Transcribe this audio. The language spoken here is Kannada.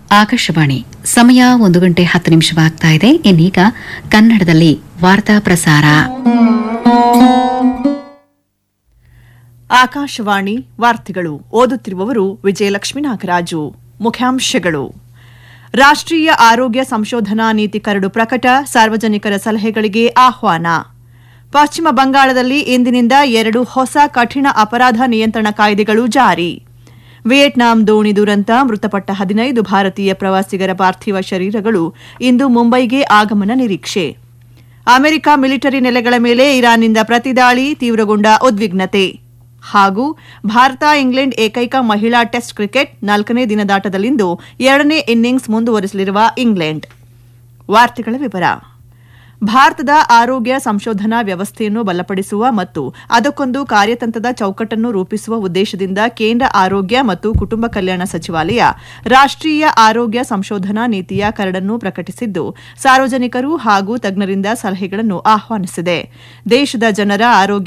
ಆಕಾಶವಾಣಿ ಸಮಯ ಒಂದು ಗಂಟೆ ಹತ್ತು ನಿಮಿಷವಾಗ್ತಾ ಇದೆ ಇನ್ನೀಗ ಕನ್ನಡದಲ್ಲಿ ವಾರ್ತಾ ಪ್ರಸಾರ ಆಕಾಶವಾಣಿ ವಾರ್ತೆಗಳು ಓದುತ್ತಿರುವವರು ವಿಜಯಲಕ್ಷ್ಮೀ ನಾಗರಾಜು ಮುಖ್ಯಾಂಶಗಳು ರಾಷ್ಟ್ರೀಯ ಆರೋಗ್ಯ ಸಂಶೋಧನಾ ನೀತಿ ಕರಡು ಪ್ರಕಟ ಸಾರ್ವಜನಿಕರ ಸಲಹೆಗಳಿಗೆ ಆಹ್ವಾನ ಪಶ್ಚಿಮ ಬಂಗಾಳದಲ್ಲಿ ಇಂದಿನಿಂದ ಎರಡು ಹೊಸ ಕಠಿಣ ಅಪರಾಧ ನಿಯಂತ್ರಣ ಕಾಯ್ದೆಗಳು ಜಾರಿ ವಿಯೆಟ್ನಾಂ ದೋಣಿ ದುರಂತ ಮೃತಪಟ್ಟ ಹದಿನೈದು ಭಾರತೀಯ ಪ್ರವಾಸಿಗರ ಪಾರ್ಥಿವ ಶರೀರಗಳು ಇಂದು ಮುಂಬೈಗೆ ಆಗಮನ ನಿರೀಕ್ಷೆ ಅಮೆರಿಕ ಮಿಲಿಟರಿ ನೆಲೆಗಳ ಮೇಲೆ ಇರಾನ್ನಿಂದ ಪ್ರತಿದಾಳಿ ತೀವ್ರಗೊಂಡ ಉದ್ವಿಗ್ನತೆ ಹಾಗೂ ಭಾರತ ಇಂಗ್ಲೆಂಡ್ ಏಕೈಕ ಮಹಿಳಾ ಟೆಸ್ಟ್ ಕ್ರಿಕೆಟ್ ನಾಲ್ಕನೇ ದಿನದಾಟದಲ್ಲಿಂದು ಎರಡನೇ ಇನ್ನಿಂಗ್ಸ್ ಮುಂದುವರಿಸಲಿರುವ ಇಂಗ್ಲೆಂಡ್ ವಾರ್ತೆಗಳ ವಿವರ ಭಾರತದ ಆರೋಗ್ಯ ಸಂಶೋಧನಾ ವ್ಯವಸ್ಥೆಯನ್ನು ಬಲಪಡಿಸುವ ಮತ್ತು ಅದಕ್ಕೊಂದು ಕಾರ್ಯತಂತ್ರದ ಚೌಕಟ್ಟನ್ನು ರೂಪಿಸುವ ಉದ್ದೇಶದಿಂದ ಕೇಂದ್ರ ಆರೋಗ್ಯ ಮತ್ತು ಕುಟುಂಬ ಕಲ್ಯಾಣ ಸಚಿವಾಲಯ ರಾಷ್ಟ್ರೀಯ ಆರೋಗ್ಯ ಸಂಶೋಧನಾ ನೀತಿಯ ಕರಡನ್ನು ಪ್ರಕಟಿಸಿದ್ದು ಸಾರ್ವಜನಿಕರು ಹಾಗೂ ತಜ್ಞರಿಂದ ಸಲಹೆಗಳನ್ನು ಆಹ್ವಾನಿಸಿದೆ ದೇಶದ ಜನರ ಆರೋಗ್ಯ